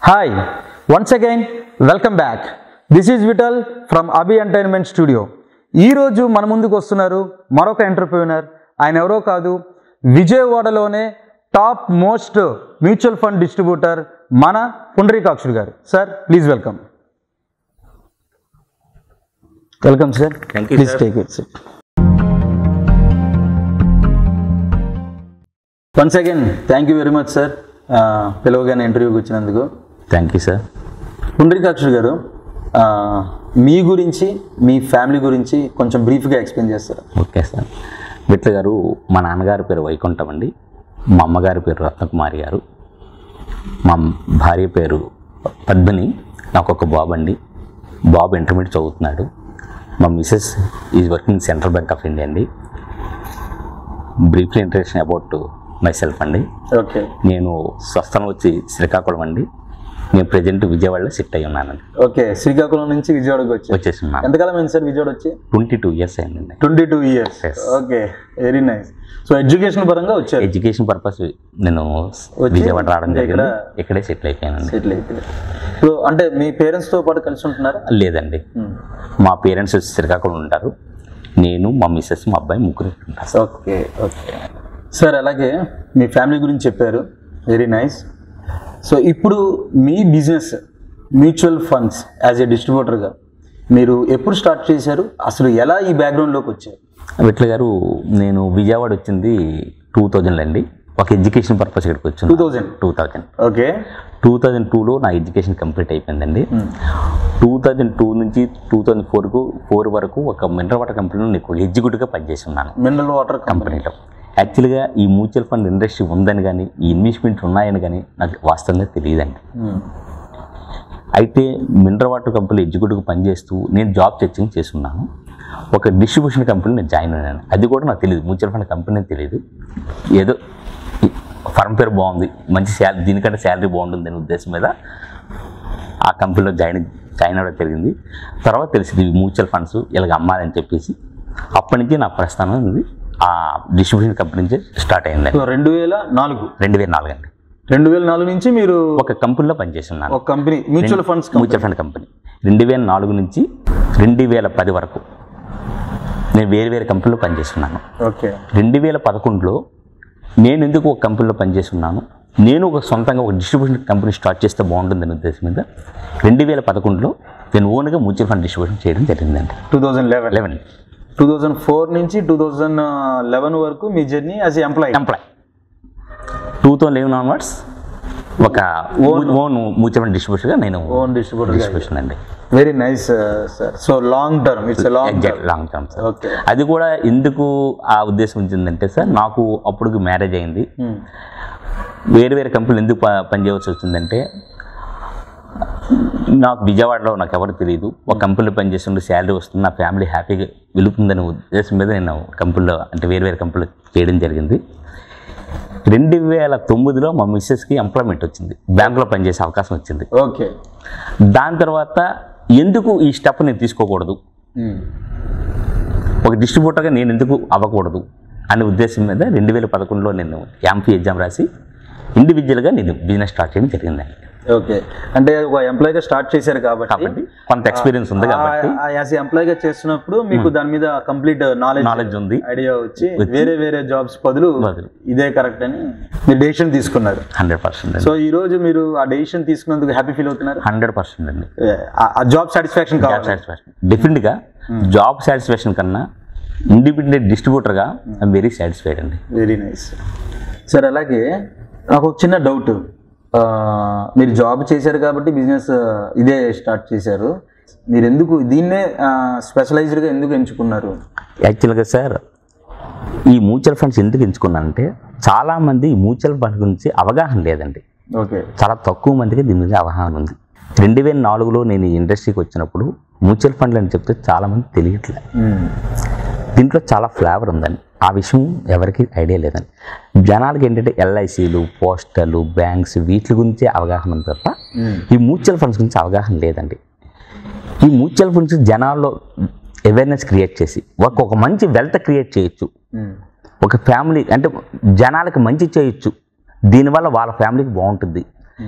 Hi once again welcome back this is Vittal from Abhi entertainment studio ఈరోజు మన ముందుకు వస్తున్నారు మరొక ఎంటర్ప్రీనర్ ఆయన ఎవరో కాదు విజయవాడలోనే top most mutual fund distributor మన Pundarikakshudu garu sir please welcome welcome sir Thank you, please sir. Take it sir once again thank you very much sir పిలవగానే ఇంటర్వ్యూకి వచ్చినందుకు థ్యాంక్ యూ సార్ పుండరీకాక్షుడు గారు ఆ, మీ గురించి మీ ఫ్యామిలీ గురించి కొంచెం బ్రీఫ్గా ఎక్స్ప్లెయిన్ చేస్తారా ఓకే సార్ విట్ల గారు మా నాన్నగారి పేరు వైకుంఠం అండి మా అమ్మగారి పేరు రత్నకుమారి గారు మా భార్య పేరు పద్మిని నాకు ఒక బాబు అండి బాబు ఇంటర్మీడియట్ చదువుతున్నాడు మా Mrs is working central bank of India అండి briefly introduction about myself అండి ఓకే నేను స్వస్థలం వచ్చి శ్రీకాకుళం అండి నేను ప్రజెంట్ విజయవాడలో షిఫ్ట్ అయి ఉన్నానండి ఓకే శ్రీకాకుళం నుంచి విజయవాడకి వచ్చి వచ్చేసి ఉన్నాను ఎంతకాలం అయింది సార్ విజయవాడ వచ్చి ట్వంటీ టూ ఇయర్స్ అయిందండి twenty two years Yes. Okay very nice so education పరంగా వచ్చారు ఎడ్యుకేషన్ పర్పస్ నేను విజయవాడ రావడం ఇంకా జరిగింది ఇక్కడ- ఇక్కడే సెటిల్ అయిపోయానండి సెటిల్ అయిపోయారు సో అంటే మీ పేరెంట్స్తో పాటు కలిసి ఉంటున్నారా లేదండి మా పేరెంట్స్ వచ్చి శ్రీకాకుళం ఉంటారు నేను మా మిస్సెస్ మా అబ్బాయి ముగ్గురు ఉంటారు ఓకే ఓకే సార్ అలాగే మీ ఫ్యామిలీ గురించి చెప్పారు వెరీ నైస్ సో ఇప్పుడు మీ business mutual funds as a డిస్ట్రిబ్యూటర్గా మీరు ఎప్పుడు స్టార్ట్ చేశారు అసలు ఎలా ఈ బ్యాక్గ్రౌండ్లోకి వచ్చారు విట్ల గారు నేను విజయవాడ వచ్చింది టూ థౌజండ్లో అండి ఒక ఎడ్యుకేషన్ పర్పస్ ఇక్కడికి వచ్చాను 2000. Two thousand okay two thousand టూలో నా ఎడ్యుకేషన్ కంప్లీట్ అయిపోయిందండి టూ థౌజండ్ టూ నుంచి టూ థౌజండ్ ఫోర్కు ఫోర్ వరకు ఒక మినరల్ వాటర్ కంపెనీలో నేను ఎగ్జిక్యూటివ్గా పనిచేసి ఉన్నాను మినరల్ వాటర్ కంపెనీ కంపెనీలో యాక్చువల్గా ఈ మ్యూచువల్ ఫండ్ ఇండస్ట్రీ ఉందని కానీ ఈ ఇన్వెస్ట్మెంట్ ఉన్నాయని కానీ నాకు వాస్తవంగా తెలియదండి అయితే మినరల్ వాటర్ కంపెనీలో ఎగ్జిక్యూటివ్గా పనిచేస్తూ నేను జాబ్ సెర్చింగ్ చేస్తున్నాను ఒక డిస్ట్రిబ్యూషన్ కంపెనీ నేను జాయిన్ అయ్యాను అది కూడా నాకు తెలియదు మ్యూచువల్ ఫండ్ కంపెనీ తెలియదు ఏదో ఫర్మ్ పేరు బాగుంది మంచి శాలరీ దీనికంటే శాలరీ బాగుంటుంది అనే ఉద్దేశం మీద ఆ కంపెనీలో జాయిన్ జాయిన్ అవ్వడం జరిగింది తర్వాత తెలిసింది ఇవి మ్యూచువల్ ఫండ్స్ ఇలాగ అమ్మాలని చెప్పేసి అప్పటి నుంచి నా ప్రస్థానం అనేది ఆ డిస్ట్రిబ్యూషన్ కంపెనీ నుంచి స్టార్ట్ అయిందండి సో రెండు వేల నాలుగు రెండు వేల నాలుగు అండి రెండు వేల నాలుగు నుంచి మీరు ఒక కంపెనీలో పనిచేస్తున్నాను ఒక company mutual funds mutual fund company రెండు వేల నాలుగు నుంచి రెండు వేల పది వరకు నేను వేరు వేరే కంపెనీలో పనిచేస్తున్నాను ఓకే రెండు వేల పదకొండులో నేను ఎందుకు ఒక కంపెనీలో పనిచేస్తున్నాను నేను ఒక సొంతంగా ఒక డిస్ట్రిబ్యూషన్ కంపెనీ స్టార్ట్ చేస్తే బాగుంటుందనే ఉద్దేశం మీద రెండు వేల పదకొండులో నేను ఓన్గా మ్యూచువల్ ఫండ్ డిస్ట్రిబ్యూషన్ చేయడం జరిగిందండి two thousand eleven eleven two thousand four నుంచి టూ థౌజండ్ లెవెన్ వరకు మీ journey as employee employ two thousand eleven onwards ఒక ఓన్ ఓన్ మ్యూచువల్ ఫండ్ డిస్ట్రిబ్యూషన్గా నేను ఓన్ డిస్ట్రిబ్యూటర్ డిస్ట్రిబ్యూషన్ అండి very nice sir so long term it's long exact long term sir okay అది కూడా ఎందుకు ఆ ఉద్దేశం వచ్చిందంటే సార్ నాకు అప్పుడు మ్యారేజ్ అయింది వేరే వేరే కంపెనీలు ఎందుకు ప- పనిచేయవలసి వచ్చిందంటే నాకు విజయవాడలో నాకు ఎవరు తెలియదు ఒక కంపెనీలో పనిచేస్తుంటే శాలరీ వస్తుంది నా ఫ్యామిలీ హ్యాపీగా వెలుపుతుందనే ఉద్దేశం మీద నేను కంపెనీలో అంటే వేరే వేరే కంపెనీలో చేయడం జరిగింది రెండు వేల తొమ్మిదిలో మా మిస్సెస్కి ఎంప్లాయ్మెంట్ వచ్చింది బ్యాంకులో పనిచేసే అవకాశం వచ్చింది ఓకే దాని తర్వాత ఎందుకు ఈ స్టెప్ నేను తీసుకోకూడదు ఒక డిస్ట్రిబ్యూటర్గా నేను ఎందుకు అవ్వకూడదు అనే ఉద్దేశం మీద రెండు వేల పదకొండులో నేను యాంపీ ఎగ్జామ్ రాసి ఇండివిజువల్గా నేను బిజినెస్ స్టార్ట్ చేయడం జరిగిందండి ఓకే అంటే ఒక ఎంప్లాయీగా స్టార్ట్ చేశారు కాబట్టి కాబట్టి కొంత ఎక్స్పీరియన్స్ ఉంది కాబట్టి యాజ్ ఎంప్లాయీగా చేస్తున్నప్పుడు మీకు దాని మీద కంప్లీట్ నాలెడ్జ్ నాలెడ్జ్ ఉంది ఐడియా వచ్చి వేరే వేరే జాబ్స్ బదులు బదులు. ఇదే కరెక్ట్ అని మీరు డెసిషన్ తీసుకున్నారు హండ్రెడ్ పర్సెంట్ అండి సో ఈ రోజు మీరు ఆ డెసిషన్ తీసుకున్నందుకు హ్యాపీ ఫీల్ అవుతున్నారు హండ్రెడ్ పర్సెంట్ అండి ఆ జాబ్ సాటిస్ఫాక్షన్ జాబ్ కావాలి సాటిస్ఫాక్షన్ డెఫినెట్గా జాబ్ సాటిస్ఫాక్షన్ కన్నా ఇండిపెండెంట్ డిస్ట్రిబ్యూటర్గా ఐమ్ వెరీ సాటిస్ఫైడ్ అండి వెరీ నైస్ సార్ అలాగే నాకు ఒక చిన్న డౌట్ మీరు జాబ్ చేశారు కాబట్టి బిజినెస్ ఇదే స్టార్ట్ చేశారు మీరు ఎందుకు దీన్నే స్పెషలైజ్డ్గా ఎందుకు ఎంచుకున్నారు యాక్చువల్గా సార్ ఈ మ్యూచువల్ ఫండ్స్ ఎందుకు ఎంచుకున్నానంటే చాలామంది ఈ మ్యూచువల్ ఫండ్ గురించి అవగాహన లేదండి ఓకే చాలా తక్కువ మందికి దీని మీద అవగాహన ఉంది రెండు వేల నాలుగులో నేను ఈ ఇండస్ట్రీకి వచ్చినప్పుడు మ్యూచువల్ ఫండ్లు అని చెప్తే చాలామంది తెలియట్లే దీంట్లో చాలా ఫ్లేవర్ ఉందండి ఆ విషయం ఎవరికి ఐడియా లేదండి జనాలకి ఏంటంటే ఎల్ఐసీలు పోస్టర్లు బ్యాంక్స్ వీటి గురించి అవగాహన ఉంది తప్ప ఈ మ్యూచువల్ ఫండ్స్ గురించి అవగాహన లేదండి ఈ మ్యూచువల్ ఫండ్స్ జనాల్లో అవేర్నెస్ క్రియేట్ చేసి ఒక ఒక మంచి వెల్త్ క్రియేట్ చేయొచ్చు ఒక ఫ్యామిలీ అంటే జనాలకి మంచి చేయొచ్చు దీనివల్ల వాళ్ళ ఫ్యామిలీకి బాగుంటుంది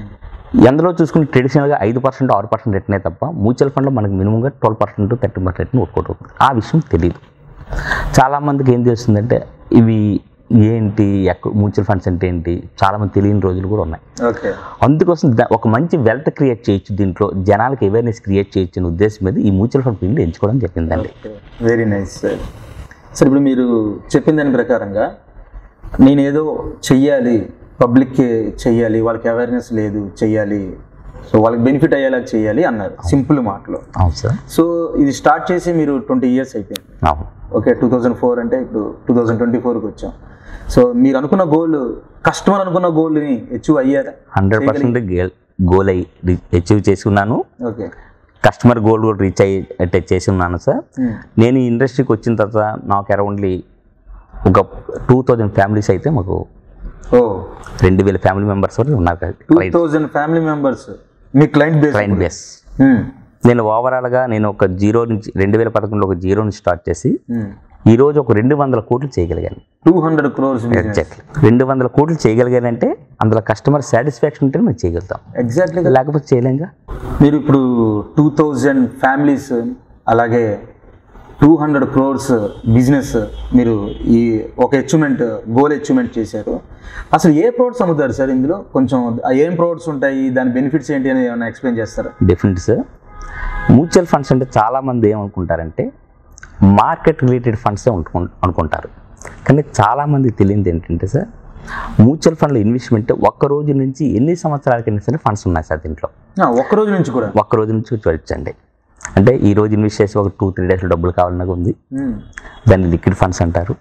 ఎందులో చూసుకుని ట్రెడిషనల్గా ఐదు పర్సెంట్ ఆరు పర్సెంట్ రిటర్నే తప్ప మ్యూచువల్ ఫండ్లో మనకి మినిమంగా twelve percent thirty percent return work out అవుతుంది ఆ విషయం తెలియదు చాలామందికి ఏం చేస్తుందంటే ఇవి ఏంటి ఎక్కడ మ్యూచువల్ ఫండ్స్ అంటే ఏంటి చాలామంది తెలియని రోజులు కూడా ఉన్నాయి ఓకే అందుకోసం దా- ఒక మంచి వెల్త్ క్రియేట్ చేయొచ్చు దీంట్లో జనాలకు అవేర్నెస్ క్రియేట్ చేయొచ్చు అనే ఉద్దేశం మీద ఈ మ్యూచువల్ ఫండ్ ఫీల్డ్ ఎంచుకోవడం జరిగిందండి వెరీ నైస్ సార్ సార్ ఇప్పుడు మీరు చెప్పిన దాని ప్రకారంగా నేనేదో చెయ్యాలి పబ్లిక్కి చెయ్యాలి వాళ్ళకి అవేర్నెస్ లేదు చెయ్యాలి సో వాళ్ళకి బెనిఫిట్ అయ్యేలా చేయాలి అన్నారు సింపుల్ మాటలో అవును సార్ సో ఇది స్టార్ట్ చేసి మీరు ట్వంటీ ఇయర్స్ అయిపోయింది అవును ఓకే టూ థౌజండ్ ఫోర్ అంటే ఇప్పుడు టూ థౌజండ్ ట్వంటీ ఫోర్కి వచ్చాం సో మీరు అనుకున్న గోల్ కస్టమర్ అనుకున్న గోల్ని అచీవ్ అయ్యారా హండ్రెడ్ పర్సెంట్ గోల్ అయ్యి అచీవ్ చేసి ఉన్నాను ఓకే కస్టమర్ గోల్ కూడా రీచ్ అయ్యి టచ్ చేసి ఉన్నాను సార్ నేను ఈ ఇండస్ట్రీకి వచ్చిన తర్వాత నాకు అరౌండ్లీ ఒక టూ థౌజండ్ ఫ్యామిలీస్ అయితే మాకు ఓ రెండు వేల ఫ్యామిలీ మెంబర్స్ వరకు ఉన్నారు టూ థౌజండ్ ఫ్యామిలీ మెంబర్స్ మీ క్లయింట్ బేస్ క్లయింట్ బేస్ నేను ఓవరాల్గా నేను ఒక జీరో నుంచి రెండు వేల పదకొండులో ఒక జీరో నుంచి స్టార్ట్ చేసి ఈ రోజు ఒక రెండు వందల కోట్లు చేయగలిగాను టూ హండ్రెడ్ క్రోర్స్ ఎగ్జాక్ట్లీ రెండు వందల కోట్లు చేయగలిగానంటే అందులో కస్టమర్ సాటిస్ఫాక్షన్ ఉంటే మేము చేయగలుగుతాం ఎగ్జాక్ట్లీ లేకపోతే చేయలేంగా మీరు ఇప్పుడు టూ థౌజండ్ ఫ్యామిలీస్ అలాగే టూ హండ్రెడ్ క్రోర్స్ బిజినెస్ మీరు ఈ ఒక అచీవ్మెంట్ గోల్ అచీవ్మెంట్ చేశారు అసలు ఏ ప్రోడక్ట్స్ అమ్ముతారు సార్ ఇందులో కొంచెం ఆ ఏం ప్రోడక్ట్స్ ఉంటాయి దాని బెనిఫిట్స్ ఏంటి అని ఏమైనా ఎక్స్ప్లెయిన్ చేస్తారా డెఫినెట్ సార్ మ్యూచువల్ ఫండ్స్ అంటే చాలామంది ఏమనుకుంటారంటే మార్కెట్ రిలేటెడ్ ఫండ్సే అనుకు అనుకుంటారు కానీ చాలామంది తెలియదు ఏంటంటే సార్ మ్యూచువల్ ఫండ్ల ఇన్వెస్ట్మెంట్ ఒక్క రోజు నుంచి ఎన్ని సంవత్సరాలకైనా సరే ఫండ్స్ ఉన్నాయి సార్ దీంట్లో ఆ, ఒక్క రోజు నుంచి కూడా ఒక్క రోజు నుంచి చూడొచ్చండి అంటే ఈ రోజు ఇన్వెస్ట్ చేసి ఒక టూ త్రీ డేస్లో డబ్బులు కావాలన్నా ఉంది మ్మ్. దాన్ని లిక్విడ్ ఫండ్స్ అంటారు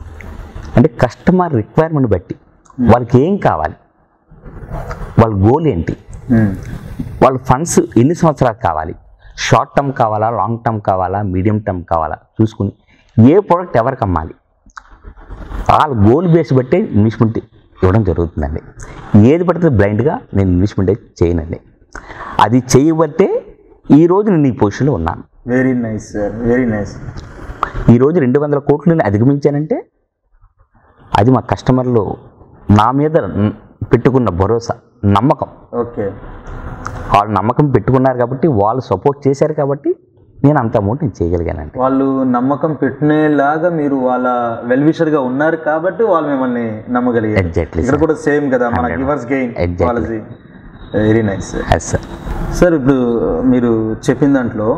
అంటే కస్టమర్ రిక్వైర్మెంట్ బట్టి వాళ్ళకి ఏం కావాలి వాళ్ళ గోల్ ఏంటి మ్మ్. వాళ్ళ ఫండ్స్ ఎన్ని సంవత్సరాలు కావాలి షార్ట్ టర్మ్ కావాలా లాంగ్ టర్మ్ కావాలా మీడియం టర్మ్ కావాలా చూసుకుని ఏ ప్రోడక్ట్ ఎవరికి అమ్మాలి వాళ్ళ గోల్ బేస్ బట్టే ఇన్వెస్ట్మెంట్ ఇవ్వడం జరుగుతుందండి ఏది పడితే బ్లైండ్గా నేను ఇన్వెస్ట్మెంట్ అయితే చేయనండి అది చేయబట్టే ఈరోజు నేను ఈ పొజిషన్లో ఉన్నాను very nice sir very nice ఈరోజు రెండు వందల కోట్లు నేను అధిగమించానంటే అది మా కస్టమర్లు నా మీద న- పెట్టుకున్న భరోసా నమ్మకం ఓకే వాళ్ళు నమ్మకం పెట్టుకున్నారు కాబట్టి వాళ్ళు సపోర్ట్ చేశారు కాబట్టి నేను అంత అమౌంట్ నేను చేయగలిగానండి వాళ్ళు నమ్మకం పెట్టినేలాగా మీరు వాళ్ళ వెల్ గా ఉన్నారు కాబట్టి వాళ్ళు మిమ్మల్ని నమ్మగలిగారు Exactly, ఇక్కడ కూడా సేమ్ కదా మన 100. Givers gain Exactly. Policy very nice sir yes sir sir ఇప్పుడు మీరు చెప్పిన దాంట్లో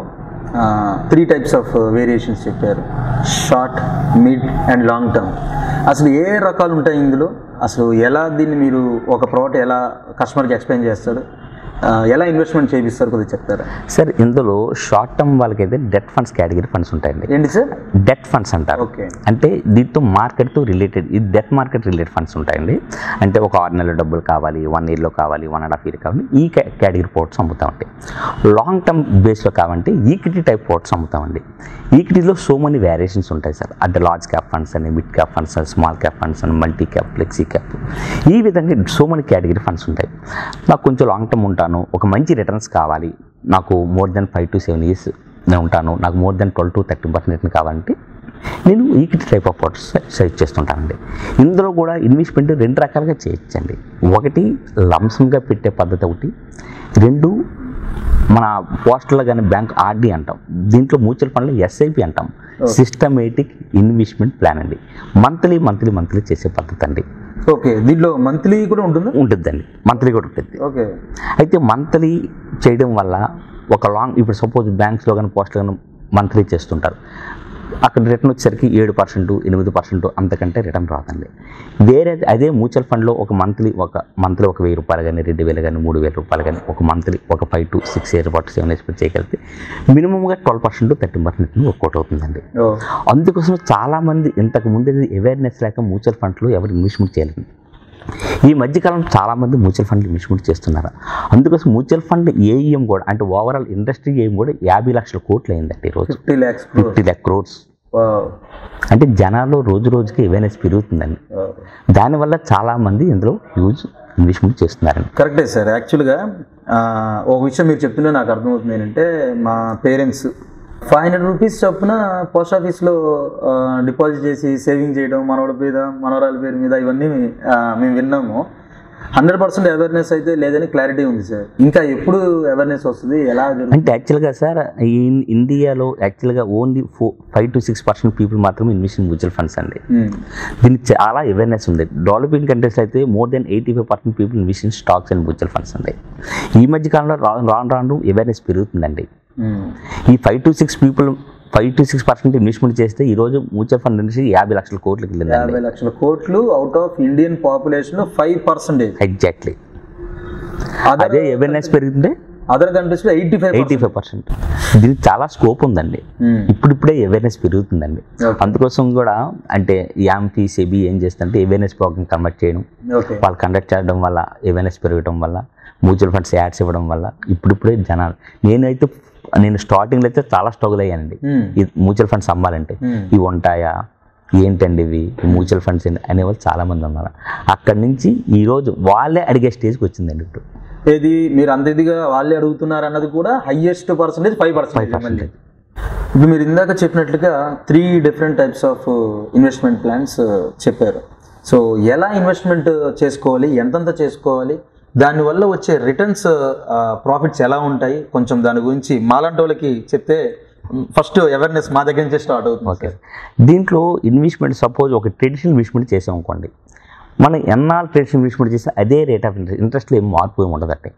త్రీ టైప్స్ ఆఫ్ వేరియేషన్స్ చెప్పారు short mid and long term అసలు ఏ రకాలు ఉంటాయి ఇందులో అసలు ఎలా దీన్ని మీరు ఒక ప్రోడక్ట్ ఎలా కస్టమర్కి ఎక్స్ప్లెయిన్ చేస్తారు ఆ, ఎలా ఇన్వెస్ట్మెంట్ చేపిస్తారు కొద్దిగా చెప్తారా సార్ ఇందులో షార్ట్ టర్మ్ వాళ్ళకైతే డెట్ ఫండ్స్ కేటగిరీ ఫండ్స్ ఉంటాయండి ఏంటి సార్ డెట్ ఫండ్స్ అంటారు ఓకే అంటే దీంతో మార్కెట్తో రిలేటెడ్ ఇది డెట్ మార్కెట్ రిలేటెడ్ ఫండ్స్ ఉంటాయండి అంటే ఒక ఆరు నెలల డబ్బులు కావాలి వన్ ఇయర్లో కావాలి వన్ అండ్ హాఫ్ ఇయర్ కావాలి ఈ కేటగిరీ పోర్ట్స్ అమ్ముతామండి లాంగ్ టర్మ్ బేస్లో కావాలంటే ఈక్విటీ టైప్ పోర్ట్స్ అమ్ముతామండి ఈక్విటీలో సో మెనీ వేరియేషన్స్ ఉంటాయి సార్ అంటే లార్జ్ క్యాప్ ఫండ్స్ అని మిడ్ క్యాప్ ఫండ్స్ అని స్మాల్ క్యాప్ ఫండ్స్ అని మల్టీ క్యాప్ ఫ్లెక్సీ క్యాప్ ఈ విధంగా సో మెనీ కేటగిరీ ఫండ్స్ ఉంటాయి నాకు కొంచెం లాంగ్ టర్మ్ ఉంటాను ఒక మంచి రిటర్న్స్ కావాలి నాకు more than five to seven years నేను ఉంటాను నాకు more than twelve to thirty percent return కావాలంటే నేను ఈక్విటీ టైప్ ఆఫ్ పోర్ట్స్ సెలెక్ట్ చేస్తుంటానండి ఇందులో కూడా ఇన్వెస్ట్మెంట్ రెండు రకాలుగా చేయొచ్చండి ఒకటి లంసంగా పెట్టే పద్ధతి ఒకటి రెండు మన పోస్టల్లో కానీ బ్యాంక్ ఆర్డీ అంటాం దీంట్లో మ్యూచువల్ ఫండ్లో ఎస్ఐపి అంటాం సిస్టమేటిక్ ఇన్వెస్ట్మెంట్ ప్లాన్ అండి మంత్లీ మంత్లీ మంత్లీ చేసే పద్ధతి అండి ఓకే దీంట్లో మంత్లీ కూడా ఉంటుందా ఉంటుందండి మంత్లీ కూడా ఉంటుంది ఓకే అయితే మంత్లీ చేయడం వల్ల ఒక లాంగ్ ఇప్పుడు సపోజ్ బ్యాంక్స్లో కానీ పోస్ట్లో కానీ మంత్లీ చేస్తుంటారు అక్కడ రిటర్న్ వచ్చేసరికి ఏడు పర్సెంట్ ఎనిమిది పర్సెంట్ అంతకంటే రిటర్న్ రాదండి వేరే అదే మ్యూచువల్ ఫండ్లో ఒక మంత్లీ ఒక మంత్లీ ఒక వెయ్యి రూపాయలు కానీ రెండు వేలు కానీ మూడు వేల రూపాయలు కానీ ఒక మంత్లీ ఒక ఫైవ్ టు సిక్స్ ఇయర్ పాటు సెవెన్ ఇయర్స్ చేయగలిగితే మినిమంగా twelve percent thirty percent work out అవుతుందండి ఓ అందుకోసం చాలామంది ఇంతకు ముందు అవేర్నెస్ లేక మ్యూచువల్ ఫండ్లో ఎవరు ఇన్వెస్ట్మెంట్ చేయలేదు ఈ మధ్యకాలంలో చాలామంది మ్యూచువల్ ఫండ్ ఇన్వెస్ట్మెంట్ చేస్తున్నారు అందుకోసం మ్యూచువల్ ఫండ్ ఏఈఎం కూడా అంటే ఓవరాల్ ఇండస్ట్రీ ఏం కూడా యాభై లక్షల కోట్లు అయిందండి ఈరోజు ఫిఫ్టీ ల్యాక్స్ ఫిఫ్టీ ల్యాక్ క్రోడ్స్ అంటే జనాలు రోజు రోజుకి అవేర్నెస్ పెరుగుతుందండి దానివల్ల చాలామంది ఇందులో హ్యూజ్ ఇన్వెస్ట్మెంట్ చేస్తున్నారండి కరెక్టే సార్ యాక్చువల్గా ఆ, ఒక విషయం మీరు చెప్తుంటే నాకు అర్థమవుతుంది ఏంటంటే మా పేరెంట్స్ ఫైవ్ హండ్రెడ్ రూపీస్ చొప్పున పోస్ట్ ఆఫీస్లో డిపాజిట్ చేసి సేవింగ్ చేయడం మనవడి మీద మనవరాల పేరు మీద ఇవన్నీ ఆ, మేము విన్నాము హండ్రెడ్ పర్సెంట్ అవేర్నెస్ అయితే లేదని క్లారిటీ ఉంది సార్ ఇంకా ఎప్పుడు అవేర్నెస్ వస్తుంది ఎలా జరుగుతుంది అంటే యాక్చువల్గా సార్ ఈ ఇండియాలో యాక్చువల్గా only four five to six percent people మాత్రమే ఇన్వెస్ట్ ఇన్ మ్యూచువల్ ఫండ్స్ అండి ఉమ్. దీనికి చాలా అవేర్నెస్ ఉంది డెవలపింగ్ కంట్రీస్ అయితే more than eighty five percent people invest in stocks and mutual funds అండి ఈ మధ్య కాలంలో రాను రాను రాను అవేర్నెస్ పెరుగుతుందండి ఉమ్. ఈ five to six people five to six percent investment చేస్తే ఈ రోజు మ్యూచువల్ ఫండ్ ఇండస్ట్రీ యాభై లక్షల కోట్లకి వెళ్ళిందండి యాభై లక్షల కోట్లు out of Indian population five percentage exactly అదే అవేర్నెస్ పెరిగితే అదర్ కంట్రీస్ లో eighty five eighty five percent దీనికి చాలా స్కోప్ ఉందండి ఇప్పుడిప్పుడే అవేర్నెస్ పెరుగుతుందండి Okay. అందుకోసం కూడా అంటే యాంపీ సెబీ ఏం చేస్తుంటే అవేర్నెస్ ప్రోగ్రామ్ కండక్ట్ చేయడం ఓకే వాళ్ళు కండక్ట్ చేయడం వల్ల అవేర్నెస్ పెరగడం వల్ల మ్యూచువల్ ఫండ్స్ యాడ్స్ ఇవ్వడం వల్ల ఇప్పుడిప్పుడే జనాలు నేనైతే నేను స్టార్టింగ్లో అయితే చాలా స్ట్రగుల్ అయ్యానండి ఈ మ్యూచువల్ ఫండ్స్ అమ్మాలంటే Hmm. ఇవి ఉంటాయా ఏంటండి ఇవి మ్యూచువల్ ఫండ్స్ ఏంటి అనేవాళ్ళు చాలామంది ఉన్నారు అక్కడి నుంచి ఈరోజు వాళ్ళే అడిగే స్టేజ్కి వచ్చిందండి ఇప్పుడు ఏది మీరు అంత ఇదిగా వాళ్ళే అడుగుతున్నారు అన్నది కూడా హైయెస్ట్ పర్సెంటేజ్ ఫైవ్ పర్సెంట్ మళ్ళీ ఇప్పుడు మీరు ఇందాక చెప్పినట్లుగా three different types of investment plans చెప్పారు సో ఎలా ఇన్వెస్ట్మెంట్ చేసుకోవాలి ఎంతెంత చేసుకోవాలి దానివల్ల వచ్చే రిటర్న్స్ ప్రాఫిట్స్ ఎలా ఉంటాయి కొంచెం దాని గురించి మాలాంటి వాళ్ళకి చెప్తే ఫస్ట్ అవేర్నెస్ మా దగ్గర నుంచే స్టార్ట్ అవుతుంది ఓకే దీంట్లో ఇన్వెస్ట్మెంట్ సపోజ్ ఒక ట్రెడిషనల్ ఇన్వెస్ట్మెంట్ చేసాం అనుకోండి మనం ఎన్నాళ్ళు ట్రెడిషనల్ ఇన్వెస్ట్మెంట్ చేస్తే అదే రేట్ ఆఫ్ ఇంట్రెస్ట్ ఇంట్రెస్ట్లో ఏం మార్పు ఏమి ఉండదంటే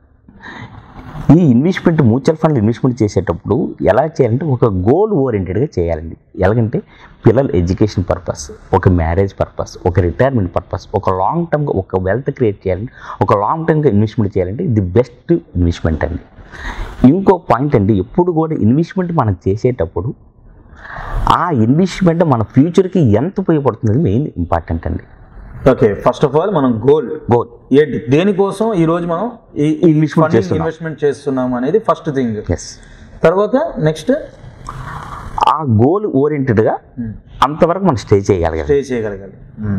ఈ ఇన్వెస్ట్మెంట్ మ్యూచువల్ ఫండ్ ఇన్వెస్ట్మెంట్ చేసేటప్పుడు ఎలా చేయాలంటే ఒక గోల్ ఓరియంటెడ్గా చేయాలండి ఎలాగంటే పిల్లల ఎడ్యుకేషన్ పర్పస్ ఒక మ్యారేజ్ పర్పస్ ఒక రిటైర్మెంట్ పర్పస్ ఒక లాంగ్ టర్మ్గా ఒక వెల్త్ క్రియేట్ చేయాలంటే ఒక లాంగ్ టర్మ్గా ఇన్వెస్ట్మెంట్ చేయాలంటే ఇది బెస్ట్ ఇన్వెస్ట్మెంట్ అండి ఇంకో పాయింట్ అండి ఎప్పుడు కూడా ఇన్వెస్ట్మెంట్ మనం చేసేటప్పుడు ఆ ఇన్వెస్ట్మెంట్ మన ఫ్యూచర్కి ఎంత ఉపయోగపడుతుంది మెయిన్ ఇంపార్టెంట్ అండి ఓకే ఫస్ట్ ఆఫ్ ఆల్ మనం గోల్ గోల్ ఏంటి దేనికోసం ఈ రోజు మనం ఈ Investment చేస్తున్నాం. ఇన్వెస్ట్మెంట్ చేస్తున్నాం అనేది ఫస్ట్ థింగ్ ఎస్ తర్వాత నెక్స్ట్ ఆ గోల్ ఓరియంటెడ్గా అంతవరకు మనం స్టే చేయగలగాలి స్టే చేయగలగాలి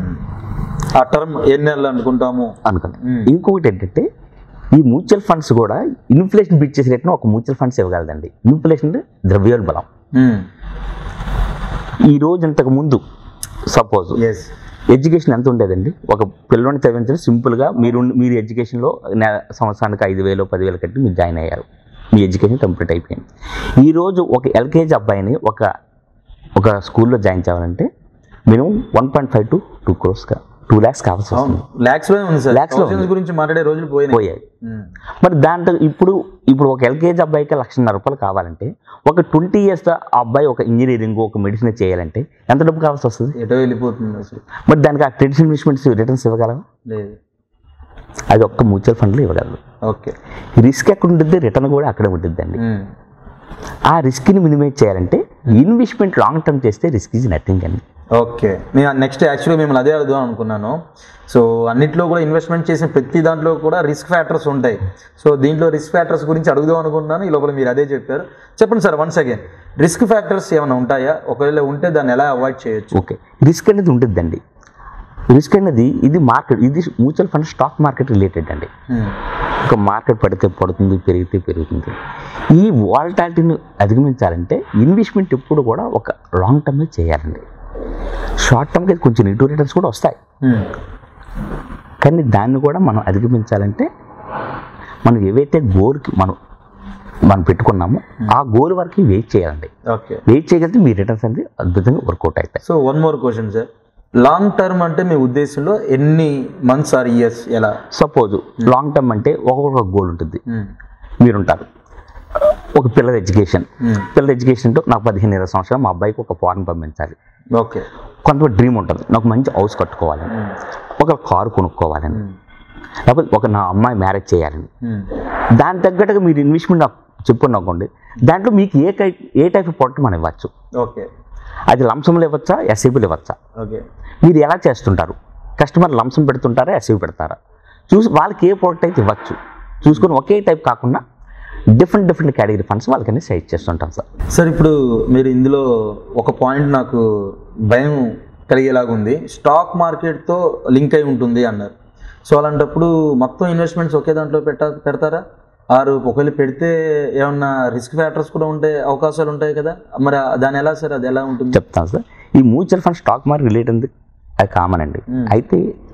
ఆ టర్మ్ ఎన్ని నెలలు అనుకుంటాము అనుకున్నాం Hmm. ఇంకొకటి ఏంటంటే ఈ మ్యూచువల్ ఫండ్స్ కూడా ఇన్ఫ్లేషన్ బిట్ చేసే రేట్ను ఒక మ్యూచువల్ ఫండ్స్ ఇవ్వగలదండి ఇన్ఫ్లేషన్ అంటే ద్రవ్యోల్బలం ఈ రోజు ఇంతకు ముందు సపోజ్ ఎస్ ఎడ్యుకేషన్ ఎంత ఉండేదండి ఒక పిల్లోని చదివించడం సింపుల్గా మీరు మీరు ఎడ్యుకేషన్లో నెల సంవత్సరానికి ఐదు వేలు పదివేలు కట్టి మీరు జాయిన్ అయ్యారు మీ ఎడ్యుకేషన్ కంప్లీట్ అయిపోయింది ఈరోజు ఒక ఎల్కేజీ అబ్బాయిని ఒక ఒక స్కూల్లో జాయిన్ చేయాలంటే minimum one point five to two క్రోర్స్గా టూ ల్యాక్స్ కావాల్సి అవును వస్తుంది లాక్స్ లో ఉంది సార్ Lakhs లో Thousands గురించి మాట్లాడే రోజులు పోయినాయి పోయాయి ఉమ్. మరి దాంట్లో ఇప్పుడు ఇప్పుడు ఒక ఎల్కేజీ అబ్బాయికి లక్షన్నర రూపాయలు కావాలంటే ఒక ట్వంటీ ఇయర్స్ ఆ అబ్బాయి ఒక ఇంజనీరింగ్ ఒక మెడిసిన్ చేయాలంటే ఎంత డబ్బు కావాల్సి వస్తుంది ఎటో వెళ్ళిపోతుంది అసలు మరి దానికి ఆ ట్రెడిషనల్ ఇన్వెస్ట్మెంట్స్ రిటర్న్స్ ఇవ్వగలవా లేదు అది ఒక్క మ్యూచువల్ ఫండ్లో ఇవ్వగలరు ఓకే రిస్క్ ఎక్కడ ఉంటుంది రిటర్న్ కూడా అక్కడే ఉంటుందండి ఉమ్. ఆ రిస్క్ని మినిమైజ్ చేయాలంటే ఇన్వెస్ట్మెంట్ లాంగ్ టర్మ్ చేస్తే రిస్క్ ఈజ్ నథింగ్ అండి ఓకే నేను నెక్స్ట్ యాక్చువల్గా మిమ్మల్ని అదే అడుగుదాం అనుకున్నాను సో అన్నిట్లో కూడా ఇన్వెస్ట్మెంట్ చేసిన ప్రతి దాంట్లో కూడా రిస్క్ ఫ్యాక్టర్స్ ఉంటాయి సో దీంట్లో రిస్క్ ఫ్యాక్టర్స్ గురించి అడుగుదాం అనుకున్నాను ఈ లోపల మీరు అదే చెప్పారు చెప్పండి sir once again risk factors ఏమైనా ఉంటాయా ఒకవేళ ఉంటే దాన్ని ఎలా అవాయిడ్ చేయొచ్చు ఓకే రిస్క్ అనేది ఉంటుందండి రిస్క్ అనేది ఇది మార్కెట్ ఇది mutual fund stock market related అండి ఉమ్. ఒక మార్కెట్ పడితే పడుతుంది పెరిగితే పెరుగుతుంది ఈ వాల్టాలిటీని అధిగమించాలంటే ఇన్వెస్ట్మెంట్ ఎప్పుడు కూడా ఒక లాంగ్ టర్మే చేయాలండి షార్ట్ టర్మ్కి కొంచెం నెగిటివ్ రిటర్న్స్ కూడా వస్తాయి ఉమ్. కానీ దాన్ని కూడా మనం అధిగమించాలంటే మనం ఏవైతే గోల్కి మనం మనం పెట్టుకున్నామో ఆ గోల్ వరకు వెయిట్ చేయాలండి ఓకే వెయిట్ చేయగలిగితే మీ రిటర్న్స్ అనేది అద్భుతంగా వర్కౌట్ అవుతాయి so one more question sir long term అంటే మీ ఉద్దేశంలో ఎన్ని మంత్స్ ఆర్ ఇయర్స్ ఎలా సపోజ్ లాంగ్ టర్మ్ అంటే ఒక్కొక్క గోల్ ఉంటుంది ఉమ్. మీరుంటారు ఒక పిల్లల ఎడ్యుకేషన్ ఉమ్. పిల్లల ఎడ్యుకేషన్ అంటే నాకు పదిహేను ఇరవై సంవత్సరాలు మా అబ్బాయికి ఒక ఫారెన్ పంపించాలి ఓకే కొంతమంది డ్రీమ్ ఉంటుంది నాకు మంచి హౌస్ కట్టుకోవాలని ఉమ్. ఒక కారు కొనుక్కోవాలని ఉమ్. లేకపోతే ఒక నా అమ్మాయి మ్యారేజ్ చేయాలని ఉమ్. దాని తగ్గట్టుగా మీరు ఇన్వెస్ట్మెంట్ నాకు చెప్పుకుని అనుకోండి దాంట్లో మీకు ఏ టైప్ ఏ టైప్ ఆఫ్ ప్రొడక్ట్ మనం ఇవ్వచ్చు ఓకే అది లంసంలో ఇవ్వచ్చా ఎస్ఐపీలు ఇవ్వచ్చా ఓకే మీరు ఎలా చేస్తుంటారు కస్టమర్ లంసం పెడుతుంటారా ఎస్ఐపి పెడతారా చూసి వాళ్ళకి ఏ ప్రోడక్ట్ అయితే ఇవ్వచ్చు చూసుకొని ఒకే టైప్ కాకుండా డిఫరెంట్ డిఫరెంట్ కేటగిరీ ఫండ్స్ వాళ్ళకన్నీ సైడ్ చేస్తుంటాం సార్ సార్ ఇప్పుడు మీరు ఇందులో ఒక పాయింట్ నాకు భయం కలిగేలాగా ఉంది స్టాక్ మార్కెట్తో లింక్ అయి ఉంటుంది అన్నారు సో అలాంటప్పుడు మొత్తం ఇన్వెస్ట్మెంట్స్ ఒకే దాంట్లో పెట్ట పెడతారా ఆరు ఒకవేళ పెడితే ఏమన్నా రిస్క్ ఫ్యాక్టర్స్ కూడా ఉండే అవకాశాలు ఉంటాయి కదా మరి ఆ- దాని ఎలా సార్ అది ఎలా ఉంటుంది చెప్తాను సార్ ఈ mutual fund stock market relate ఉంది అది కామన్ అండి Hmm. అయితే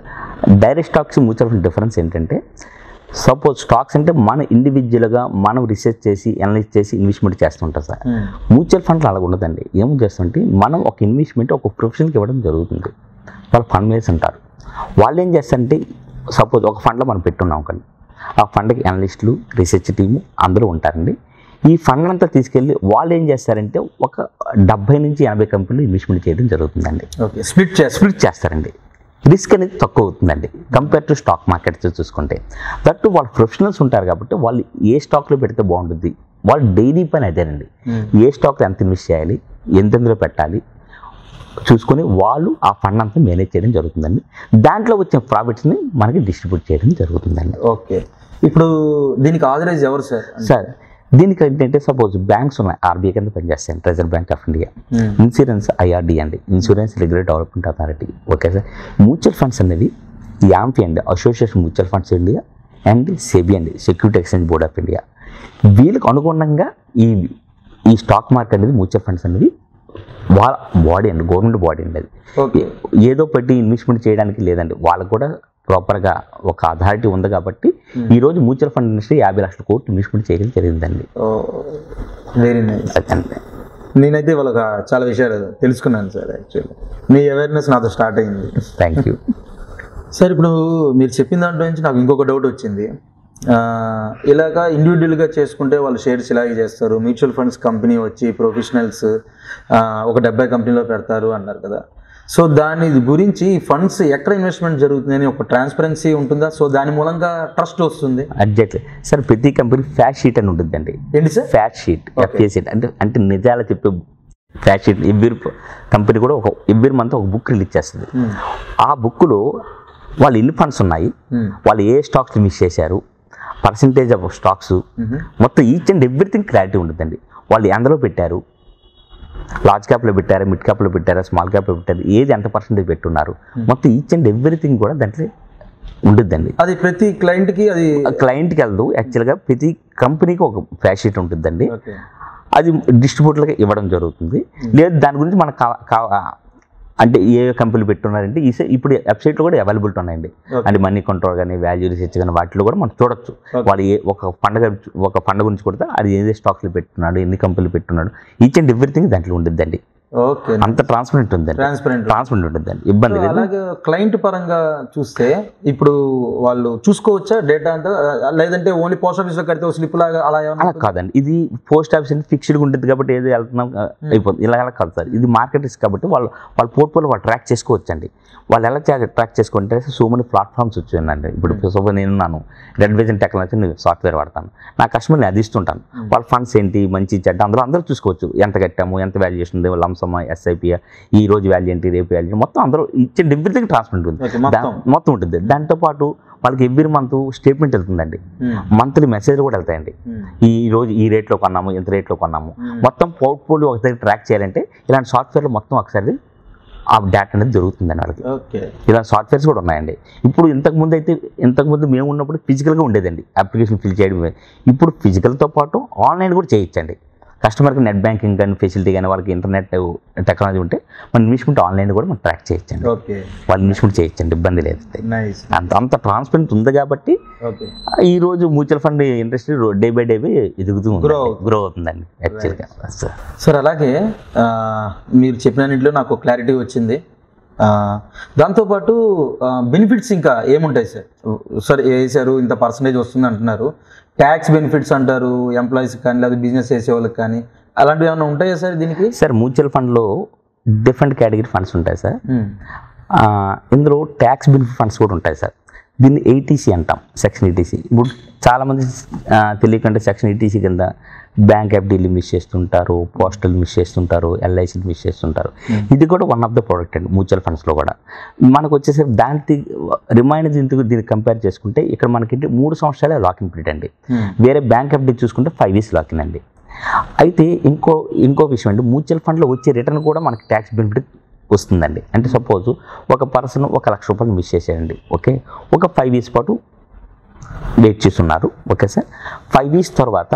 direct stocks mutual fund difference ఏంటంటే సపోజ్ స్టాక్స్ అంటే మన ఇండివిజువల్గా మనం రీసెర్చ్ చేసి అనలైజ్ చేసి ఇన్వెస్ట్మెంట్ చేస్తుంటాం సార్ మ్యూచువల్ ఫండ్లు అలా ఉండదండి ఏం చేస్తుంటే మనం ఒక ఇన్వెస్ట్మెంట్ ఒక ప్రొఫెషన్కి ఇవ్వడం జరుగుతుంది వాళ్ళు ఫండ్ మేనేజ్ ఉంటారు వాళ్ళు ఏం చేస్తారంటే సపోజ్ ఒక ఫండ్లో మనం పెట్టున్నాం కానీ ఆ ఫండ్కి అనలిస్టులు రీసెర్చ్ టీము అందరూ ఉంటారండి ఈ ఫండ్ అంతా తీసుకెళ్ళి వాళ్ళు ఏం చేస్తారంటే ఒక డెబ్బై నుంచి ఎనభై కంపెనీలు ఇన్వెస్ట్మెంట్ చేయడం జరుగుతుందండి ఓకే స్ప్లిట్ చేస్తా స్ప్లిట్ చేస్తారండి రిస్క్ అనేది తక్కువ అవుతుందండి కంపేర్ టు స్టాక్ మార్కెట్ చూసుకుంటే దట్టు వాళ్ళు ప్రొఫెషనల్స్ ఉంటారు కాబట్టి వాళ్ళు ఏ స్టాక్లో పెడితే బాగుంటుంది వాళ్ళు డైలీ పని అదేనండి ఏ స్టాక్లో ఎంత ఇన్వెస్ట్ చేయాలి ఎంతెందులో పెట్టాలి చూసుకొని వాళ్ళు ఆ ఫండ్ అంతా మేనేజ్ చేయడం జరుగుతుందండి దాంట్లో వచ్చిన ప్రాఫిట్స్ని మనకి డిస్ట్రిబ్యూట్ చేయడం జరుగుతుందండి ఓకే ఇప్పుడు దీనికి ఆథరైజ్ ఎవరు సార్ సార్ దీనికి ఏంటంటే సపోజ్ బ్యాంక్స్ ఉన్నాయి ఆర్బీఐ కింద పనిచేస్తాయి Reserve Bank of India insurance IRD అండి insurance regular development authority okay sir mutual funds అనేవి యాంఫీ అండి association mutual funds India and SEBI అండి security exchange board of India వీళ్ళకి అనుగుణంగా ఈ ఈ స్టాక్ మార్కెట్ అనేది మ్యూచువల్ ఫండ్స్ అనేవి వాళ్ళ బాడీ అండి గవర్నమెంట్ బాడీ అండి అది ఓకే ఏదో పెట్టి ఇన్వెస్ట్మెంట్ చేయడానికి లేదండి వాళ్ళకు కూడా ప్రాపర్గా ఒక అథారిటీ ఉంది కాబట్టి ఈరోజు మ్యూచువల్ ఫండ్ ఇండస్ట్రీ యాభై లక్షల కోట్లు ఇన్వెస్ట్మెంట్ చేయడం జరిగిందండి వెరీ నైస్ అదండి నేనైతే వాళ్ళకి చాలా విషయాలు తెలుసుకున్నాను సార్ యాక్చువల్లీ మీ అవేర్నెస్ నాతో స్టార్ట్ అయింది థ్యాంక్ యూ సార్ ఇప్పుడు మీరు చెప్పిన దాంట్లో నుంచి నాకు ఇంకొక డౌట్ వచ్చింది ఆ, ఇలాగా ఇండివిజువల్గా చేసుకుంటే వాళ్ళు షేర్స్ ఇలాగే చేస్తారు మ్యూచువల్ ఫండ్స్ కంపెనీ వచ్చి ప్రొఫెషనల్స్ ఒక డెబ్బై కంపెనీలో పెడతారు అన్నారు కదా సో దాని గురించి ఫండ్స్ ఎక్కడ ఇన్వెస్ట్మెంట్ జరుగుతుంది అని ఒక ట్రాన్స్పరెన్సీ ఉంటుందా సో దాని మూలంగా ట్రస్ట్ వస్తుంది అడ్జెక్ట్లీ సార్ ప్రతి కంపెనీ ఫ్యాట్ షీట్ అని ఉంటుందండి ఏంటి sir fact sheet FA sheet అంటే అంటే నిజాలు చెప్పే ఫ్యాట్ షీట్ ఎవ్రీ కంపెనీ కూడా ఒక ఎవ్రీ మంత్ ఒక బుక్ రిలీజ్ చేస్తుంది ఆ బుక్లో వాళ్ళు ఎన్ని ఫండ్స్ ఉన్నాయి వాళ్ళు ఏ స్టాక్స్ మిస్ చేశారు పర్సంటేజ్ ఆఫ్ స్టాక్స్ మొత్తం ఈచ్ అండ్ ఎవ్రీథింగ్ క్లారిటీ ఉంటుందండి వాళ్ళు ఎందులో పెట్టారు లార్జ్ క్యాప్లో పెట్టారా మిడ్ క్యాప్లో పెట్టారా స్మాల్ క్యాప్లో పెట్టారు ఏది ఎంత పర్సెంటేజ్ పెట్టున్నారు మొత్తం ఈచ్ అండ్ ఎవ్రీథింగ్ కూడా దాంట్లో ఉంటుందండి అది ప్రతి క్లయింట్కి అది క్లయింట్కి వెళ్దు యాక్చువల్గా ప్రతి కంపెనీకి ఒక ఫ్యాష్ షీట్ ఉంటుందండి ఓకే అది డిస్ట్రిబ్యూటర్కి ఇవ్వడం జరుగుతుంది లేదు దాని గురించి మనకు కా- కా- అంటే ఏ కంపెనీలు పెట్టున్నారంటే ఈ సై- ఇప్పుడు వెబ్సైట్లో కూడా అవైలబిలిటీ ఉన్నాయండి Okay. అంటే మనీ కంట్రోల్ కానీ వాల్యూ రీసెర్చ్ కానీ వాటిలో కూడా మనం చూడొచ్చు వాళ్ళు ఏ ఒక పండుగ ఒక పండుగ గురించి కొడితే అది ఏ స్టాక్స్లో పెట్టున్నాడు ఎన్ని కంపెనీలు పెట్టున్నాడు ఈచ్ అండ్ ఎవ్రీథింగ్ దాంట్లో ఉంటుందండి ఓకే అంత ట్రాన్స్పరెంట్ ఉందండి ట్రాన్స్పరెంట్ ట్రాన్స్పరెంట్ ఉంటుందండి ఇబ్బంది లేదు అలాగే క్లయింట్ పరంగా చూస్తే ఇప్పుడు వాళ్ళు చూసుకోవచ్చా డేటా అంతా లేదంటే ఓన్లీ పోస్ట్ ఆఫీస్ లో కడితే స్లిప్ లాగా అలా ఏమన్నా అలా కాదండి ఇది పోస్ట్ ఆఫీస్ అంటే ఫిక్స్డ్గా ఉంటుంది కాబట్టి ఏది వెళ్తున్నాం ఆ, అయిపోతుంది ఇలా ఎలా కాదు సార్ ఇది మార్కెట్ రిస్క్ కాబట్టి వాళ్ళు వాళ్ళ పోర్ట్ఫోలియో వాళ్ళు ట్రాక్ చేసుకోవచ్చండి వాళ్ళు ఎలా ట్రాక్ చేసుకుంటే సో మెనీ ప్లాట్ఫామ్స్ వచ్చాయండి ఇప్పుడు సో నేనున్నాను రెడ్ విజన్ టెక్నాలజీ నేను సాఫ్ట్వేర్ వాడతాను నా కస్టమర్ని అది ఇస్తుంటాను వాళ్ళ ఫండ్స్ ఏంటి మంచి చెడ్డ అందులో అందరూ చూసుకోవచ్చు ఎంత కట్టాము ఎంత వాల్యుయేషన్ ఉంది లంసమా ఎస్ఐపి ఈ రోజు వాల్యూ ఏంటి రేపు వాల్యూ మొత్తం అందరూ ఇచ్చిన ఎవ్రీథింగ్ ట్రాన్స్పరెంట్ ఉంది Okay, మొత్తం. దా- మొత్తం ఉంటుంది దాంతోపాటు వాళ్ళకి ఎవ్రీ మంత్ స్టేట్మెంట్ వెళ్తుందండి మంత్లీ మెసేజ్ కూడా వెళ్తాయండి ఈ రోజు ఈ రేట్లో కొన్నాము ఎంత రేట్లో కొన్నాము మొత్తం పోర్ట్ఫోలియో ఒకసారి ట్రాక్ చేయాలంటే ఇలాంటి సాఫ్ట్వేర్లో మొత్తం ఒకసారి ఆ డేటా అనేది దొరుకుతుందండి వాళ్ళకి ఓకే ఇలా సాఫ్ట్వేర్స్ కూడా ఉన్నాయండి ఇప్పుడు ఇంతకుముందు అయితే ఇంతకుముందు మేము ఉన్నప్పుడు ఫిజికల్గా ఉండేదండి అప్లికేషన్ ఫిల్ చేయడమే ఇప్పుడు ఫిజికల్తో పాటు ఆన్లైన్ కూడా చేయొచ్చండి కస్టమర్కి నెట్ బ్యాంకింగ్ కానీ ఫెసిలిటీ కానీ వాళ్ళకి ఇంటర్నెట్ టెక్నాలజీ ఉంటే మన ఇన్వెస్ట్మెంట్ ఆన్లైన్ కూడా మనం ట్రాక్ చేయొచ్చండి ఓకే వాళ్ళు ఇన్వెస్ట్మెంట్ చేయొచ్చండి ఇబ్బంది లేదు నైస్ అంత అంత ట్రాన్స్పరెంట్ ఉంది కాబట్టి ఓకే ఈ రోజు mutual fund industry day by day by ఎదుగుతూ Grow అవుతుంది. గ్రో అవుతుందండి యాక్చువల్గా సార్ అలాగే ఆ, మీరు చెప్పినట్లో నాకు క్లారిటీ వచ్చింది ఆ, దాంతోపాటు బెనిఫిట్స్ ఇంకా ఏముంటాయి సార్ సార్ వేసారు ఇంత పర్సంటేజ్ వస్తుంది అంటున్నారు ట్యాక్స్ బెనిఫిట్స్ అంటారు ఎంప్లాయీస్ కానీ లేదా బిజినెస్ చేసే వాళ్ళకి కానీ అలాంటివి ఏమైనా ఉంటాయా సార్ దీనికి సార్ మ్యూచువల్ ఫండ్లో డిఫరెంట్ కేటగిరీ ఫండ్స్ ఉంటాయి సార్ మ్మ్. ఆ, ఇందులో ట్యాక్స్ బెనిఫిట్ ఫండ్స్ కూడా ఉంటాయి సార్ దీన్ని ఏటీసీ అంటాం సెక్షన్ ఏటీసీ ఇప్పుడు చాలామంది ఆ, తెలియకంటే సెక్షన్ ఏటీసీ కింద బ్యాంక్ ఎఫ్డీలు మిస్ చేస్తుంటారు పోస్టల్ మిస్ చేస్తుంటారు ఎల్ఐసీలు మిస్ చేస్తుంటారు ఇది కూడా వన్ ఆఫ్ ద ప్రోడక్ట్ అండి మ్యూచువల్ ఫండ్స్లో కూడా మనకు వచ్చేసరికి దానికి రిమైనర్ దీనికి దీన్ని కంపేర్ చేసుకుంటే ఇక్కడ మనకి మూడు సంవత్సరాలే లాకింగ్ పీరియడ్ అండి మ్మ్. వేరే బ్యాంక్ ఎఫ్డీ చూసుకుంటే ఫైవ్ ఇయర్స్ లాకిన్ అండి అయితే ఇంకో ఇంకో విషయం అండి మ్యూచువల్ ఫండ్లో వచ్చే రిటర్న్ కూడా మనకి ట్యాక్స్ బెనిఫిట్ వస్తుందండి అంటే సపోజ్ ఒక పర్సన్ ఒక లక్ష రూపాయలు మిస్ చేశారండి ఓకే ఒక ఫైవ్ ఇయర్స్ పాటు వెయిట్ చేస్తున్నారు ఓకే సార్ ఫైవ్ ఇయర్స్ తర్వాత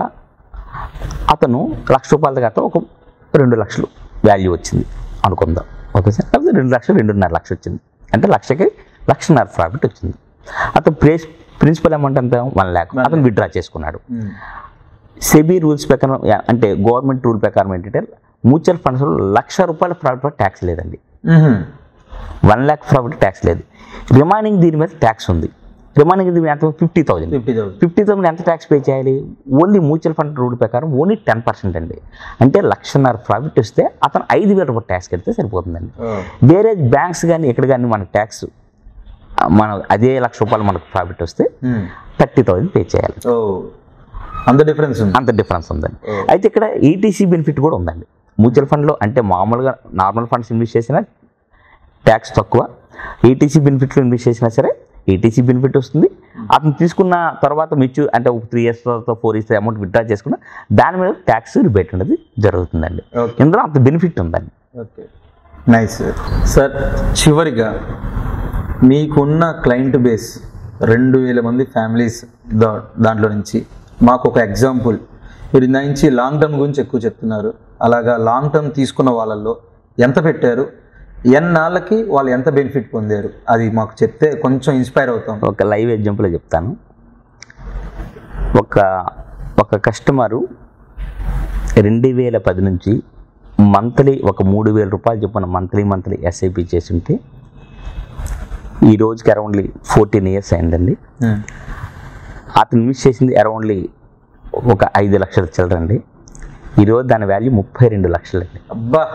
అతను లక్ష రూపాయల దగ్గర ఒక రెండు లక్షలు వాల్యూ వచ్చింది అనుకుందాం ఓకే సార్ లేకపోతే రెండు లక్షలు రెండున్నర లక్షలు వచ్చింది అంటే లక్షకి లక్షన్నర ప్రాఫిట్ వచ్చింది అతను ప్రేస్ ప్రిన్సిపల్ అమౌంట్ ఎంత వన్ ల్యాక్ అతను విత్డ్రా చేసుకున్నాడు ఉమ్. సెబీ రూల్స్ ప్రకారం యా- అంటే గవర్నమెంట్ రూల్ ప్రకారం ఏంటంటే మ్యూచువల్ ఫండ్స్లో లక్ష రూపాయల ప్రాఫిట్ ట్యాక్స్ లేదండి ఉహుం. వన్ ల్యాక్ ప్రాఫిట్ ట్యాక్స్ లేదు రిమైనింగ్ దీని మీద ట్యాక్స్ ఉంది రిమైనింగ్ దీని మీద ఎంత fifty thousand fifty thousand fifty thousand ఎంత ట్యాక్స్ పే చేయాలి ఓన్లీ మ్యూచువల్ ఫండ్ రూల్ ప్రకారం ఓన్లీ టెన్ పర్సెంట్ అండి అంటే లక్షన్నర ప్రాఫిట్ వస్తే అతను ఐదు వేల రూపాయలు ట్యాక్స్ కడితే సరిపోతుందండి వేరే బ్యాంక్స్ కానీ ఎక్కడ కానీ మనకు ట్యాక్స్ మన అదే లక్ష రూపాయలు మనకు ప్రాఫిట్ వస్తే థర్టీ థౌసండ్ పే చేయాలి ఓ అంత డిఫరెన్స్ ఉంది అంత డిఫరెన్స్ ఉందండి అయితే ఇక్కడ ఈటీసీ బెనిఫిట్ కూడా ఉందండి మ్యూచువల్ ఫండ్లో అంటే మామూలుగా నార్మల్ ఫండ్స్ ఇన్వెస్ట్ చేసినా ట్యాక్స్ తక్కువ ఈటీసీ బెనిఫిట్లో ఇన్వెస్ట్ చేసినా సరే ఈటీసీ బెనిఫిట్ వస్తుంది అతను తీసుకున్న తర్వాత మ్యూచువల్ అంటే ఒక త్రీ ఇయర్స్ తర్వాత ఫోర్ ఇయర్స్ అమౌంట్ విత్డ్రా చేసుకున్న దాని మీద ట్యాక్స్ రిబేట్ అనేది జరుగుతుందండి ఓకే ఇందులో అంత బెనిఫిట్ ఉందండి ఓకే నైస్ సార్ చివరిగా మీకున్న క్లయింట్ బేస్ రెండు వేల మంది ఫ్యామిలీస్ దా దాంట్లో నుంచి మాకు ఒక ఎగ్జాంపుల్ మీరు ఇందా నుంచి లాంగ్ టర్మ్ గురించి ఎక్కువ చెప్తున్నారు అలాగా లాంగ్ టర్మ్ తీసుకున్న వాళ్ళల్లో ఎంత పెట్టారు ఎన్నాళ్ళకి వాళ్ళు ఎంత బెనిఫిట్ పొందారు అది మాకు చెప్తే కొంచెం ఇన్స్పైర్ అవుతాం ఒక లైవ్ ఎగ్జాంపుల్ చెప్తాను ఒక ఒక కస్టమరు రెండు వేల పది నుంచి మంత్లీ ఒక మూడు వేల రూపాయలు చొప్పున మంత్లీ మంత్లీ ఎస్ఐపి చేస్తుంటే ఈ రోజుకి అరౌండ్లీ ఫోర్టీన్ ఇయర్స్ అయిందండి ఉమ్. అతను ఇన్వెస్ట్ చేసింది అరౌండ్లీ ఒక ఐదు లక్షల చిల్లరండి ఈరోజు దాని వాల్యూ ముప్పై రెండు లక్షలండి అబ్బా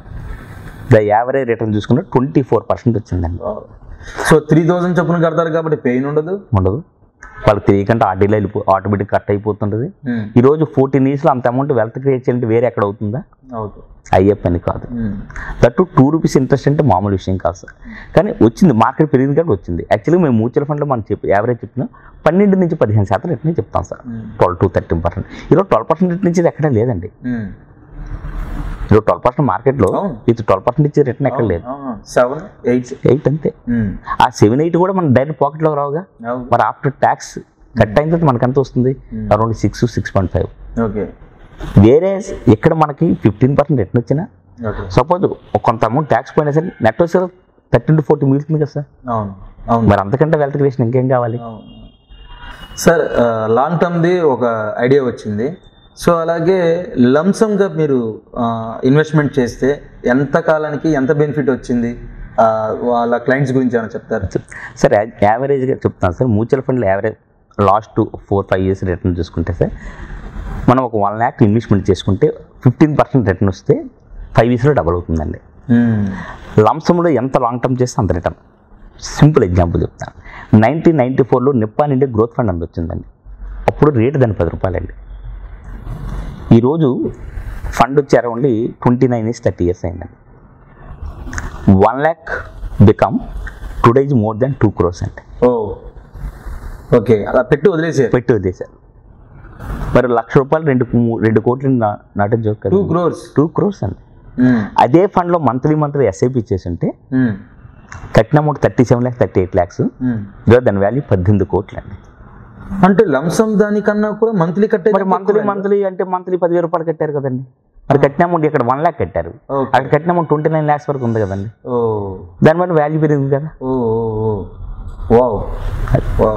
ద యావరేజ్ రిటర్న్ చూసుకుంటే ట్వంటీ ఫోర్ పర్సెంట్ వచ్చిందండి సో త్రీ థౌజండ్ చొప్పున కడతారు కాబట్టి పెయిన్ ఉండదు ఉండదు వాళ్ళకి తెలియకుండా ఆర్డీలో వెళ్ళిపో ఆటోమేటిక్ కట్ అయిపోతుంటుంది ఉమ్. ఈరోజు ఫోర్టీన్ ఇయర్స్లో అంత అమౌంట్ వెల్త్ క్రియేట్ చేయాలంటే వేరే ఎక్కడ అవుతుందా అవుతుంది అయ్యే పని కాదు um. That two rupees interest అంటే మామూలు విషయం కాదు సార్ కానీ వచ్చింది మార్కెట్ పెరిగింది కాబట్టి వచ్చింది యాక్చువల్గా మేము మ్యూచువల్ ఫండ్లో మనం చెప్పి యావరేజ్ చెప్తున్నాం పన్నెండు నుంచి పదిహేను శాతం రిటర్న్ చెప్తాం sir um. Twelve to thirteen percent ఈరోజు ట్వెల్వ్ పర్సెంట్ రిటర్న్ ఇచ్చేది ఎక్కడ లేదండి ఉమ్. ఈరోజు ట్వెల్వ్ పర్సెంట్ మార్కెట్లో అవును. ఇది ట్వెల్వ్ పర్సెంట్ ఇచ్చే రిటర్న్ ఎక్కడ లేదు సెవెన్ ఎయిట్ ఎయిట్ అంతే ఆ సెవెన్ ఎయిట్ కూడా మన డైరెక్ట్ పాకెట్లో రావుగా మరి ఆఫ్టర్ ట్యాక్స్ కట్ అయిన తర్వాత మనకు ఎంత వస్తుంది Hmm. Around six six point five okay వేరే ఇక్కడ మనకి ఫిఫ్టీన్ పర్సెంట్ రిటర్న్ వచ్చినా ఓకే సపోజ్ కొంత అమౌంట్ ట్యాక్స్ పోయినా సరే నెట్ వచ్చే థర్టీన్ టు ఫోర్టీ మిగులుతుంది కదా సార్ అవును అవును మరి అంతకంటే వెల్త్ క్రియేషన్ ఇంకేం కావాలి అవును. సార్ లాంగ్ టర్మ్ది ఒక ఐడియా వచ్చింది సో అలాగే లంసమ్గా మీరు ఇన్వెస్ట్మెంట్ చేస్తే ఎంత కాలానికి ఎంత బెనిఫిట్ వచ్చింది ఆ, వాళ్ళ క్లయింట్స్ గురించి ఏమైనా చెప్తారా సార్ యావరేజ్గా చెప్తాను సార్ మ్యూచువల్ ఫండ్లో average last four five years return చూసుకుంటే సార్ మనం ఒక వన్ ల్యాక్ ఇన్వెస్ట్మెంట్ చేసుకుంటే ఫిఫ్టీన్ పర్సెంట్ రిటర్న్ వస్తే ఫైవ్ ఇయర్స్లో డబల్ అవుతుందండి మ్మ్. లంసంలో ఎంత లాంగ్ టర్మ్ చేస్తే అంత రిటర్న్ సింపుల్ ఎగ్జాంపుల్ చెప్తాను నైన్టీన్ నైన్టీ ఫోర్లో నిప్పాన్ ఇండియా గ్రోత్ ఫండ్ అని వచ్చిందండి అప్పుడు రేటు దాని పది రూపాయలండి ఈరోజు ఫండ్ వచ్చి aroundly twenty nine years thirty years అయిందండి one lakh become today is more than two crores అండి ఓ ఓకే అలా పెట్టి వదిలేసారు పెట్టి వదిలేశారు మరి లక్ష రూపాయలు రెండు మూ- రెండు కోట్లు నా- not a joke two crores two crores అండి అదే ఫండ్లో మంత్లీ మంత్లీ ఎస్ఐపి చేస్తుంటే కట్టిన amount thirty seven lakhs thirty eight lakhs ఈరోజు దాని వాల్యూ పద్దెనిమిది కోట్లు అండి అంటే లంసం దానికన్నా కూడా మంత్లీ కట్టే మరి మంత్లీ మంత్లీ అంటే మంత్లీ పదివేల రూపాయలు కట్టారు కదండి మరి కట్టిన అమౌంట్ ఇక్కడ వన్ ల్యాక్ కట్టారు ఓకే అక్కడ కట్టిన అమౌంట్ ట్వంటీ నైన్ ల్యాక్స్ వరకు ఉంది కదండి ఓ దాని వల్ల వాల్యూ పెరిగింది కదా ఓ ఓ వావ్ వావ్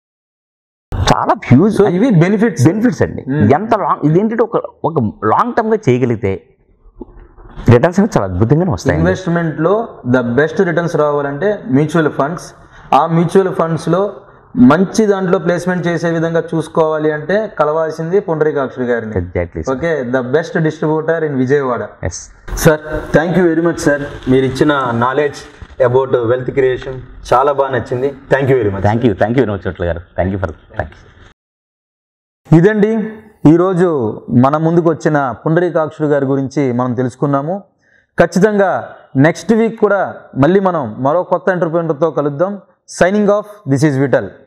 చాలా హ్యూజ్ సో ఇవి బెనిఫిట్స్ బెనిఫిట్స్ అండి ఎంత లాంగ్ ఇదేంటంటే ఒక ఒక లాంగ్ టర్మ్గా చేయగలిగితే రిటర్న్స్ అనేవి చాలా అద్భుతంగానే వస్తాయి ఇన్వెస్ట్మెంట్ లో ద బెస్ట్ రిటర్న్స్ రావాలంటే మ్యూచువల్ ఫండ్స్ ఆ మ్యూచువల్ ఫండ్స్ లో మంచి దాంట్లో ప్లేస్మెంట్ చేసే విధంగా చూసుకోవాలి అంటే కలవాల్సింది పుండరీకాక్షుడి గారిని exactly okay the best distributor in Vijayawada yes sir thank you very much sir మీరు ఇచ్చిన నాలెడ్జ్ అబౌట్ వెల్త్ క్రియేషన్ చాలా బాగా నచ్చింది thank you very much thank you thank you very much చోట్ల గారు thank you for thank you ఇదండి ఈరోజు మన ముందుకు వచ్చిన పుండరీకాక్షుడు గారి గురించి మనం తెలుసుకున్నాము ఖచ్చితంగా నెక్స్ట్ వీక్ కూడా మళ్ళీ మనం మరో కొత్త ఎంటర్ప్రీనర్తో కలుద్దాం signing off this is vital